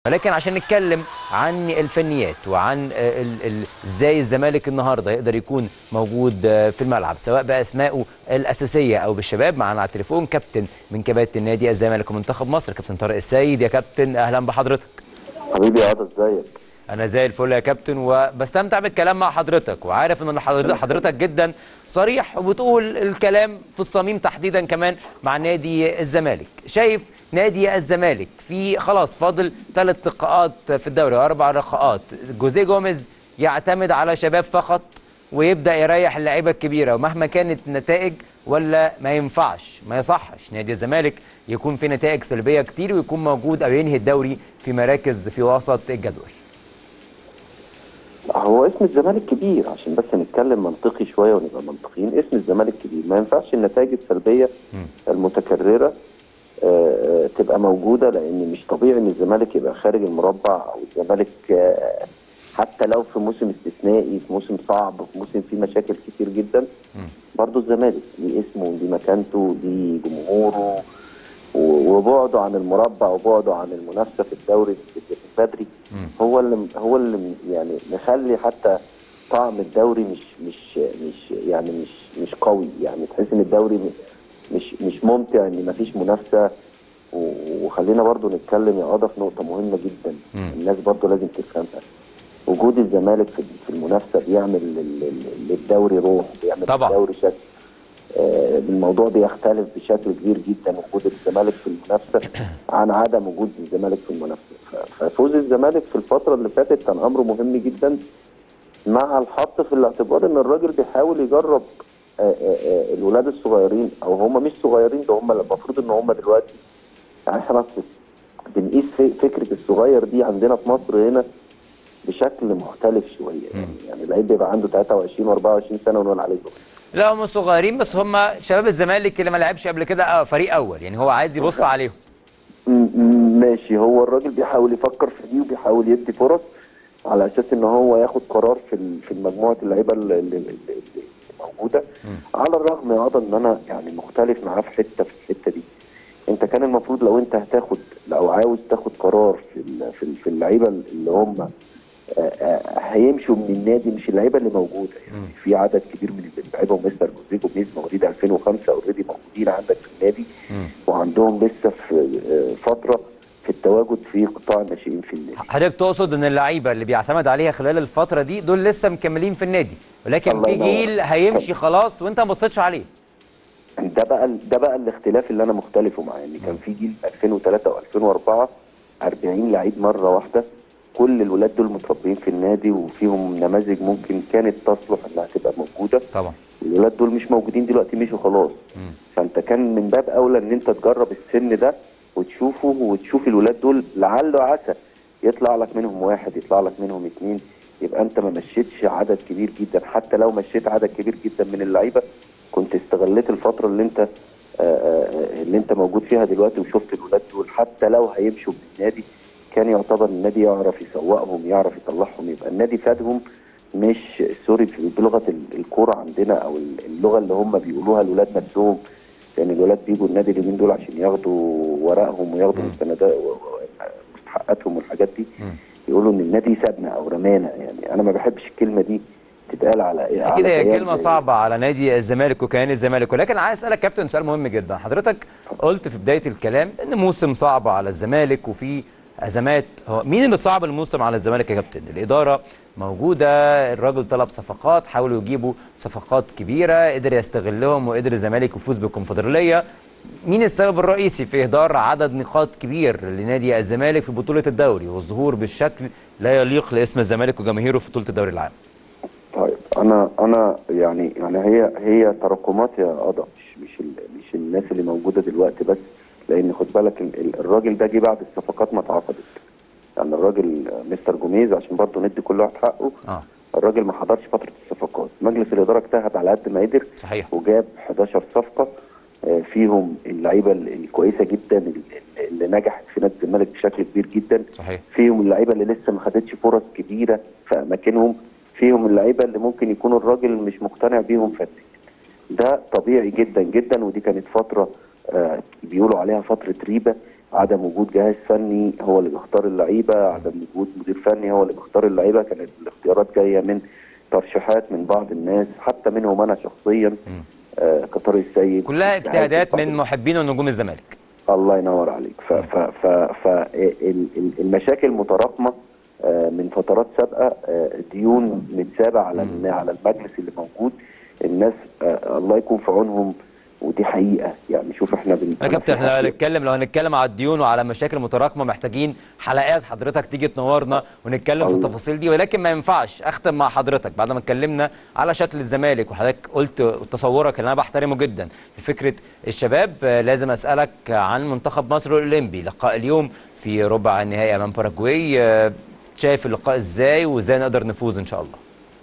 ولكن عشان نتكلم عن الفنيات وعن آه، ال- ال- ازاي الزمالك النهارده يقدر يكون موجود آه، في الملعب سواء باسمائه الاساسيه او بالشباب معانا على التليفون كابتن من كباتن نادي الزمالك ومنتخب مصر كابتن طارق السيد يا كابتن اهلا بحضرتك حبيبي يا عادة ازيك انا زي الفل يا كابتن وبستمتع بالكلام مع حضرتك وعارف ان حضرتك حضرتك جدا صريح وبتقول الكلام في الصميم تحديدا كمان مع نادي الزمالك شايف نادي الزمالك في خلاص فاضل ثلاث لقاءات في الدوري اربع لقاءات جوزيه جوميز يعتمد على شباب فقط ويبدا يريح اللعيبه الكبيره ومهما كانت النتائج ولا ما ينفعش ما يصحش نادي الزمالك يكون في نتائج سلبيه كتير ويكون موجود او ينهي الدوري في مراكز في وسط الجدول هو اسم الزمالك كبير عشان بس نتكلم منطقي شويه ونبقى منطقيين اسم الزمالك كبير ما ينفعش النتائج السلبيه المتكرره آه، آه، تبقى موجوده لان مش طبيعي ان الزمالك يبقى خارج المربع او الزمالك آه، حتى لو في موسم استثنائي في موسم صعب في موسم فيه مشاكل كتير جدا برضه الزمالك ليه اسمه وليه مكانته وليه جمهوره و- وبعده عن المربع وبعده عن المنافسه في الدوري بدري هو اللي هو اللي يعني مخلي حتى طعم الدوري مش مش مش يعني مش مش قوي يعني تحس ان الدوري م- مش مش ممتع ان مفيش منافسه و- وخلينا برضو نتكلم يا قضا في نقطه مهمه جدا مم. الناس برضو لازم تفهمها وجود الزمالك في في المنافسه بيعمل لل- لل- للدوري روح بيعمل طبعا. للدوري شكل آه، الموضوع بيختلف بشكل كبير جدا وجود الزمالك في المنافسه عن عدم وجود الزمالك في المنافسه ف- ففوز الزمالك في الفتره اللي فاتت كان امر مهم جدا مع الحط في الاعتبار ان الراجل بيحاول يجرب آه، آه، آه، الولاد الصغيرين او هم مش صغيرين ده هم المفروض ان هم دلوقتي يعني احنا بس بنقيس في- فكره الصغير دي عندنا في مصر هنا بشكل مختلف شويه يعني يعني اللعيب بيبقى عنده 23 و24 سنه ونقول عليه صغير لا هم صغيرين بس هم شباب الزمالك اللي ما لعبش قبل كده آه، فريق اول يعني هو عايز يبص عليهم م- م- ماشي هو الراجل بيحاول يفكر في دي وبيحاول يدي فرص على اساس ان هو ياخد قرار في ال- في مجموعه اللعيبه اللي, اللي, اللي اللي موجوده على الرغم يا عضل ان انا يعني مختلف معاه في حته في الحته دي انت كان المفروض لو انت هتاخد لو عاوز تاخد قرار في ال- في ال- في اللعيبه اللي هم آه، آه، هيمشوا من النادي مش اللعيبه اللي موجوده يعني في عدد كبير من اللعيبه ومستر جوزيه جوميز مواليد 2005 اوريدي موجودين عندك في النادي وعندهم لسه في آه، فتره في التواجد في قطاع الناشئين في النادي حضرتك تقصد ان اللعيبه اللي بيعتمد عليها خلال الفتره دي دول لسه مكملين في النادي ولكن الله في ينور. جيل هيمشي خلاص وانت ما بصيتش عليه ده بقى ده بقى الاختلاف اللي انا مختلفه معاه ان كان في جيل 2003 و2004 40 لعيب مره واحده كل الولاد دول متربيين في النادي وفيهم نماذج ممكن كانت تصلح انها تبقى موجوده طبعا الولاد دول مش موجودين دلوقتي مشوا خلاص فانت كان من باب اولى ان انت تجرب السن ده وتشوفه وتشوف الولاد دول لعل وعسى يطلع لك منهم واحد يطلع لك منهم اتنين يبقى انت ما مشيتش عدد كبير جدا حتى لو مشيت عدد كبير جدا من اللعيبه كنت استغليت الفتره اللي انت آه، آه، اللي انت موجود فيها دلوقتي وشفت الولاد دول حتى لو هيمشوا من النادي كان يعتبر النادي يعرف يسوقهم يعرف يطلعهم يبقى النادي فادهم مش سوري في- بلغه ال- الكوره عندنا او ال- اللغه اللي هم بيقولوها الولاد نفسهم لان الولاد بيجوا النادي اليومين دول عشان ياخدوا ورقهم وياخدوا مستندات و- و- مستحقاتهم والحاجات دي يقولوا ان النادي سابنا او رمانا يعني انا ما بحبش الكلمه دي تتقال على اكيد على هي كيان كلمه زي- صعبه على نادي الزمالك وكيان الزمالك ولكن عايز اسالك كابتن سؤال مهم جدا حضرتك قلت في بدايه الكلام ان موسم صعب على الزمالك وفي ازمات هو مين اللي صعب الموسم على الزمالك يا كابتن الاداره موجوده الراجل طلب صفقات حاولوا يجيبوا صفقات كبيره قدر يستغلهم وقدر الزمالك يفوز بالكونفدراليه مين السبب الرئيسي في اهدار عدد نقاط كبير لنادي الزمالك في بطوله الدوري والظهور بالشكل لا يليق لاسم الزمالك وجماهيره في بطوله الدوري العام طيب انا انا يعني يعني هي هي تراكمات يا قضا مش مش ال- مش الناس اللي موجوده دلوقتي بس لان خد بالك ال- ال- الراجل ده جه بعد الصفقات ما اتعقدت يعني الراجل آه، مستر جوميز عشان برضه ندي كل واحد حقه اه الراجل ما حضرش فتره الصفقات مجلس الاداره اجتهد على قد ما قدر صحيح وجاب 11 صفقه آه، فيهم اللعيبه ال- الكويسه جدا ال- ال- اللي نجحت في نادي الزمالك بشكل كبير جدا صحيح فيهم اللعيبه اللي لسه ما خدتش فرص كبيره في اماكنهم فيهم اللعيبه اللي ممكن يكون الراجل مش مقتنع بيهم فنيا ده طبيعي جدا جدا ودي كانت فتره آه بيقولوا عليها فتره ريبه عدم وجود جهاز فني هو اللي بيختار اللعيبه عدم وجود مدير فني هو اللي بيختار اللعيبه كانت الاختيارات جايه من ترشيحات من بعض الناس حتى منهم انا شخصيا آه كطارق السيد كلها اجتهادات من محبين ونجوم الزمالك الله ينور عليك ف ف ف ف ال- ال- المشاكل متراكمه آه، من فترات سابقه آه، ديون متسابه على ال- على المجلس اللي موجود الناس آه، الله يكون في عونهم ودي حقيقه يعني شوف احنا بن يا كابتن احنا لو هنتكلم لو هنتكلم على الديون وعلى مشاكل متراكمه محتاجين حلقات حضرتك تيجي تنورنا ونتكلم في الله. التفاصيل دي ولكن ما ينفعش اختم مع حضرتك بعد ما اتكلمنا على شكل الزمالك وحضرتك قلت تصورك اللي انا بحترمه جدا في فكره الشباب آه، لازم اسالك عن منتخب مصر الاولمبي لقاء اليوم في ربع النهائي امام باراجواي آه، شايف اللقاء ازاي وازاي نقدر نفوز ان شاء الله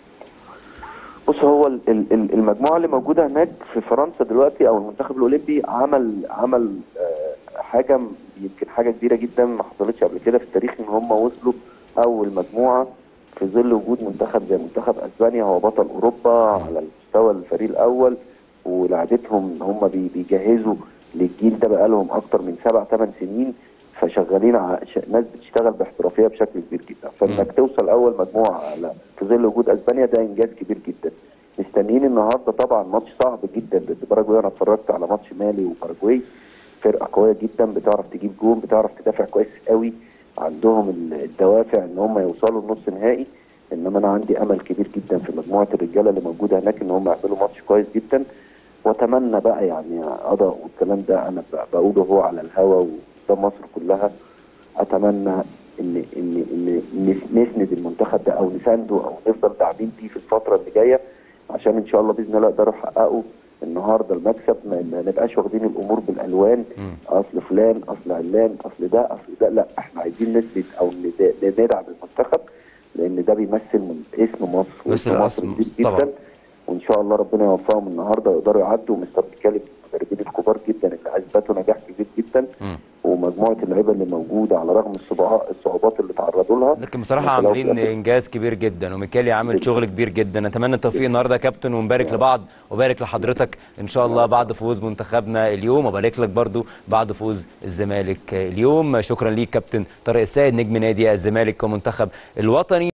بص هو ال- ال- ال- المجموعه اللي موجوده هناك في فرنسا دلوقتي او المنتخب الاولمبي عمل عمل آه، حاجه م- يمكن حاجه كبيره جدا ما حصلتش قبل كده في التاريخ ان هم وصلوا اول مجموعه في ظل وجود منتخب زي منتخب اسبانيا هو بطل اوروبا على المستوى الفريق الاول ولعبتهم ان هم بي- بيجهزوا للجيل ده بقالهم اكتر من سبع ثمان سنين فشغالين ع... ش... ناس بتشتغل باحترافيه بشكل كبير جدا فانك توصل اول مجموعه على في ظل وجود اسبانيا ده انجاز كبير جدا مستنيين النهارده طبعا ماتش صعب جدا ضد باراجواي انا اتفرجت على ماتش مالي وباراجواي فرقه قويه جدا بتعرف تجيب جون بتعرف تدافع كويس قوي عندهم ال- الدوافع ان هم يوصلوا النص نهائي انما انا عندي امل كبير جدا في مجموعه الرجاله اللي موجوده هناك ان هم يعملوا ماتش كويس جدا واتمنى بقى يعني قضاء والكلام ده انا ب- بقوله هو على الهوا وده مصر كلها اتمنى ان ان ان نس- نسند المنتخب ده او نسانده او نفضل داعمين بيه في الفتره اللي جايه عشان ان شاء الله باذن الله يقدروا يحققوا النهارده المكسب ما ما نبقاش واخدين الامور بالالوان اصل فلان اصل علان اصل ده اصل ده لا احنا عايزين نثبت او ند- ندعم المنتخب لان ده بيمثل من اسم مصر مثل واسم اسم كبير مصر طبعا. وان شاء الله ربنا يوفقهم النهارده ويقدروا يعدوا ومستر بيتكلم المدربين الكبار جدا اللي اثبتوا نجاح كبير جدا مم. ومجموعه اللعيبه اللي موجوده على رغم الصعوبات الصعوبات اللي تعرضوا لها لكن بصراحه وفي الأول عاملين وفي الآخر انجاز كبير جدا وميكالي عامل جداً. شغل كبير جدا نتمنى التوفيق النهارده يا كابتن ونبارك لبعض وبارك لحضرتك ان شاء الله بعد فوز منتخبنا اليوم وبارك لك برضو بعد فوز الزمالك اليوم شكرا ليك كابتن طارق السيد نجم نادي الزمالك ومنتخب الوطني